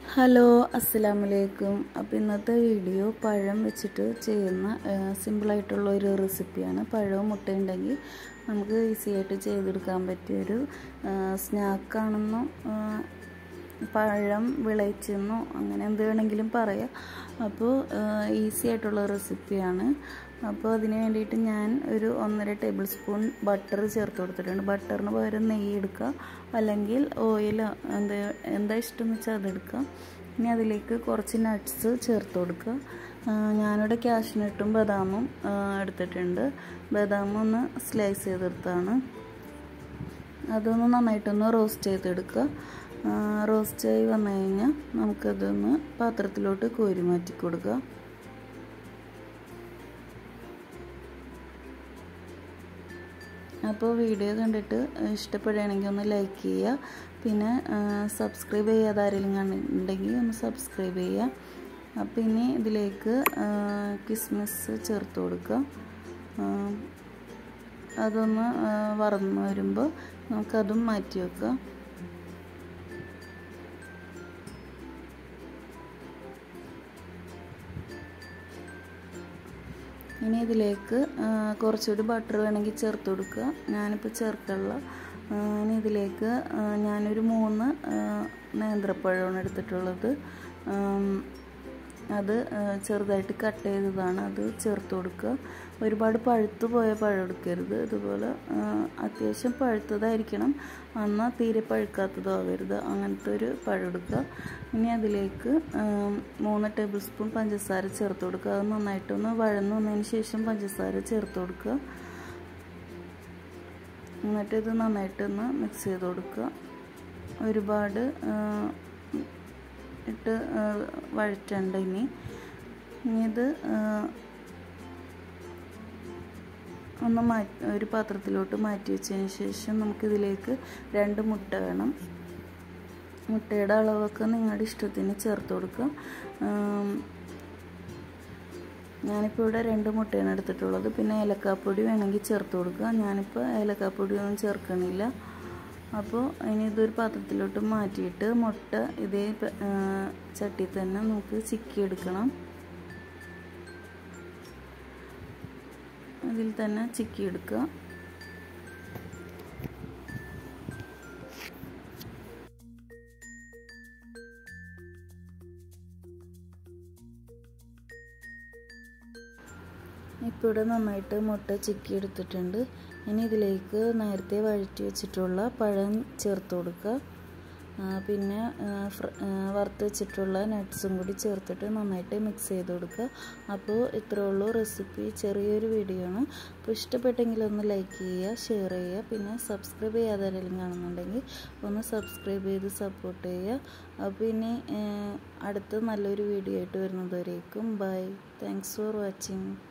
hello അസ്സലാമു അലൈക്കും അപ്പോൾ ഇന്നത്തെ വീഡിയോ പഴം വെച്ചിട്ട് ചെയ്യുന്ന സിമ്പിളായിട്ടുള്ള ഒരു റെസിപ്പിയാണ് പഴവും മുട്ടയുണ്ടെങ്കിൽ നമുക്ക് ഈസി ആയിട്ട് ചെയ്തെടുക്കാൻ പറ്റിയൊരു സ്നാക്കാണെന്നോ പഴം വിളയിച്ചെന്നോ അങ്ങനെ എന്ത് വേണമെങ്കിലും പറയാം അപ്പോൾ ഈസി ആയിട്ടുള്ള റെസിപ്പിയാണ് അപ്പോൾ അതിന് വേണ്ടിയിട്ട് ഞാൻ ഒരു ഒന്നര ടേബിൾ സ്പൂൺ ബട്ടർ ചേർത്ത് കൊടുത്തിട്ടുണ്ട് ബട്ടറിന് പകരം നെയ്യ് എടുക്കുക അല്ലെങ്കിൽ ഓയിൽ എന്താ എന്താ ഇഷ്ടം വെച്ചാൽ അതെടുക്കുക ഇനി അതിലേക്ക് കുറച്ച് നട്ട്സ് ചേർത്ത് കൊടുക്കുക ഞാനിവിടെ കാഷ്നട്ടും ബദാമും എടുത്തിട്ടുണ്ട് ബദാം ഒന്ന് സ്ലൈസ് ചെയ്തെടുത്താണ് അതൊന്ന് നന്നായിട്ടൊന്ന് റോസ്റ്റ് ചെയ്തെടുക്കുക റോസ്റ്റായി വന്നു കഴിഞ്ഞാൽ നമുക്കതൊന്ന് പാത്രത്തിലോട്ട് കോരി മാറ്റി കൊടുക്കുക അപ്പോൾ വീഡിയോ കണ്ടിട്ട് ഇഷ്ടപ്പെടുകയാണെങ്കിൽ ഒന്ന് ലൈക്ക് ചെയ്യുക പിന്നെ സബ്സ്ക്രൈബ് ചെയ്യാതെ ആരെങ്കിലും കണ്ടിട്ടുണ്ടെങ്കിൽ ഒന്ന് സബ്സ്ക്രൈബ് ചെയ്യുക അപ്പോൾ ഇനി ഇതിലേക്ക് കിസ്മിസ് ചേർത്ത് കൊടുക്കുക അതൊന്ന് വറന്ന് വരുമ്പോൾ നമുക്കതും മാറ്റി വെക്കാം ഇനി ഇതിലേക്ക് കുറച്ചുകൂടി ബട്ടർ വേണമെങ്കിൽ ചേർത്ത് കൊടുക്കുക ഞാനിപ്പോൾ ചേർക്കുള്ള ഇനി ഇതിലേക്ക് ഞാനൊരു മൂന്ന് നേന്ത്രപ്പഴമാണ് എടുത്തിട്ടുള്ളത് അത് ചെറുതായിട്ട് കട്ട് ചെയ്തതാണ് അത് ചേർത്ത് കൊടുക്കുക ഒരുപാട് പഴുത്തു പോയ പഴം എടുക്കരുത് ഇതുപോലെ അത്യാവശ്യം പഴുത്തതായിരിക്കണം എന്നാൽ തീരെ പഴുക്കാത്തതോ ആവരുത് അങ്ങനത്തെ ഒരു പഴം എടുക്കുക ഇനി അതിലേക്ക് മൂന്ന് ടേബിൾ സ്പൂൺ പഞ്ചസാര ചേർത്ത് കൊടുക്കുക അത് നന്നായിട്ടൊന്ന് വഴന്നു വന്നതിന് ശേഷം പഞ്ചസാര ചേർത്ത് കൊടുക്കുക എന്നിട്ട് ഇത് നന്നായിട്ടൊന്ന് മിക്സ് ചെയ്ത് കൊടുക്കുക ഒരുപാട് ഇട്ട് വഴറ്റണ്ട ഇനി ഇനി ഇത് ഒന്ന് മാറ്റി ഒരു പാത്രത്തിലോട്ട് മാറ്റി വെച്ചതിന് ശേഷം നമുക്കിതിലേക്ക് രണ്ട് മുട്ട വേണം മുട്ടയുടെ അളവൊക്കെ നിങ്ങളുടെ ഇഷ്ടത്തിന് ചേർത്ത് കൊടുക്കുക ഞാനിപ്പോൾ ഇവിടെ രണ്ട് മുട്ടയാണ് എടുത്തിട്ടുള്ളത് പിന്നെ ഏലക്കാപ്പൊടി വേണമെങ്കിൽ ചേർത്ത് കൊടുക്കുക ഞാനിപ്പോൾ ഏലക്കാപ്പൊടി ഒന്നും ചേർക്കണില്ല അപ്പോൾ ഇനി ഇതൊരു പാത്രത്തിലോട്ട് മാറ്റിയിട്ട് മുട്ട ഇതേ ചട്ടി തന്നെ നമുക്ക് ചിക്കി എടുക്കണം അതിൽ തന്നെ ചിക്കി എടുക്കുക ഇപ്പോൾ ഇവിടെ നന്നായിട്ട് മുട്ട ചിക്കി എടുത്തിട്ടുണ്ട് ഇനി ഇതിലേക്ക് നേരത്തെ വഴറ്റി വെച്ചിട്ടുള്ള പഴം ചേർത്ത് കൊടുക്കുക പിന്നെ വറുത്ത് വെച്ചിട്ടുള്ള നട്ട്സും കൂടി ചേർത്തിട്ട് നന്നായിട്ട് മിക്സ് ചെയ്ത് കൊടുക്കുക അപ്പോൾ ഇത്രേ ഉള്ളൂ റെസിപ്പി ചെറിയൊരു വീഡിയോ ആണ് അപ്പോൾ ഇഷ്ടപ്പെട്ടെങ്കിൽ ഒന്ന് ലൈക്ക് ചെയ്യുക ഷെയർ ചെയ്യുക പിന്നെ സബ്സ്ക്രൈബ് ചെയ്യാതെ ആരെങ്കിലും കാണുന്നുണ്ടെങ്കിൽ ഒന്ന് സബ്സ്ക്രൈബ് ചെയ്ത് സപ്പോർട്ട് ചെയ്യുക അപ്പോൾ ഇനി അടുത്ത നല്ലൊരു വീഡിയോ ആയിട്ട് വരുന്നതുവരേക്കും ബൈ താങ്ക്സ് ഫോർ വാച്ചിങ്